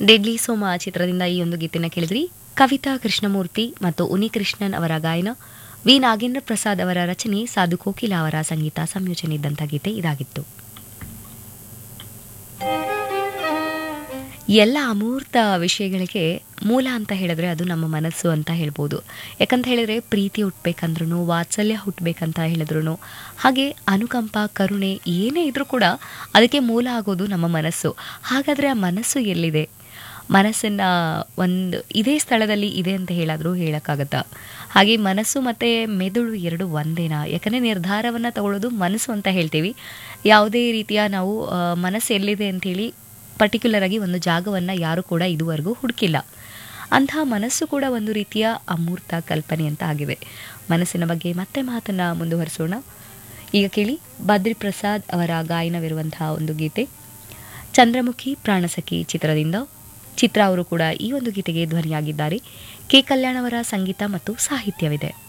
deadly ಸೋಮ ಚಿತ್ರದಿಂದ ಈ ಒಂದು ಗೀತೆನ ಕೇಳಿದ್ರಿ ಕವಿತಾ ಕೃಷ್ಣಮೂರ್ತಿ ಮತ್ತು ಉನಿಕೃಷ್ಣನ್ ಅವರ ಗಾಯನ ವಿ ನಾಗೇಂದ್ರ ಪ್ರಸಾದ್ ಅವರ ರಚನೆ ಸಾಧು ಕೋಕಿಲ ಅವರ ಸಂಗೀತ ಸಂಯೋಜನೆ ಇದ್ದಂಥ ಗೀತೆ ಇದಾಗಿತ್ತು ಎಲ್ಲ ಅಮೂರ್ತ ವಿಷಯಗಳಿಗೆ ಮೂಲ ಅಂತ ಹೇಳಿದ್ರೆ ಅದು ನಮ್ಮ ಮನಸ್ಸು ಅಂತ ಹೇಳ್ಬೋದು ಯಾಕಂತ ಹೇಳಿದ್ರೆ ಪ್ರೀತಿ ಹುಟ್ಬೇಕಂದ್ರೂ ವಾತ್ಸಲ್ಯ ಹುಟ್ಟಬೇಕಂತ ಹೇಳಿದ್ರು ಹಾಗೆ ಅನುಕಂಪ ಕರುಣೆ ಏನೇ ಇದ್ರೂ ಕೂಡ ಅದಕ್ಕೆ ಮೂಲ ಆಗೋದು ನಮ್ಮ ಮನಸ್ಸು ಹಾಗಾದರೆ ಆ ಮನಸ್ಸು ಎಲ್ಲಿದೆ ಮನಸ್ಸನ್ನು ಒಂದು ಇದೇ ಸ್ಥಳದಲ್ಲಿ ಇದೆ ಅಂತ ಹೇಳಾದರೂ ಹೇಳೋಕ್ಕಾಗತ್ತಾ ಹಾಗೆ ಮನಸ್ಸು ಮತ್ತು ಮೆದುಳು ಎರಡು ಒಂದೇನಾ ಯಾಕಂದರೆ ನಿರ್ಧಾರವನ್ನು ತಗೊಳ್ಳೋದು ಮನಸ್ಸು ಅಂತ ಹೇಳ್ತೀವಿ ಯಾವುದೇ ರೀತಿಯ ನಾವು ಆ, ಮನಸ್ಸು ಎಲ್ಲಿದೆ ಅಂಥೇಳಿ ಪರ್ಟಿಕ್ಯುಲರ್ ಆಗಿ ಒಂದು ಜಾಗವನ್ನು ಯಾರು ಕೂಡ ಇದುವರೆಗೂ ಹುಡುಕಿಲ್ಲ ಅಂತಹ ಮನಸ್ಸು ಕೂಡ ಒಂದು ರೀತಿಯ ಅಮೂರ್ತ ಕಲ್ಪನೆ ಅಂತ ಆಗಿದೆ ಮನಸ್ಸಿನ ಬಗ್ಗೆ ಮತ್ತೆ ಮಾತನ್ನು ಮುಂದುವರಿಸೋಣ ಈಗ ಕೇಳಿ ಬದ್ರಿ ಪ್ರಸಾದ್ ಅವರ ಗಾಯನವಿರುವಂತಹ ಒಂದು ಗೀತೆ ಚಂದ್ರಮುಖಿ ಪ್ರಾಣಸಖಿ ಚಿತ್ರದಿಂದ ಚಿತ್ರ ಅವರು ಕೂಡ ಈ ಒಂದು ಗೀತೆಗೆ ಧ್ವನಿಯಾಗಿದ್ದಾರೆ ಕೆ ಕಲ್ಯಾಣ್ ಅವರ ಸಂಗೀತ ಮತ್ತು ಸಾಹಿತ್ಯವಿದೆ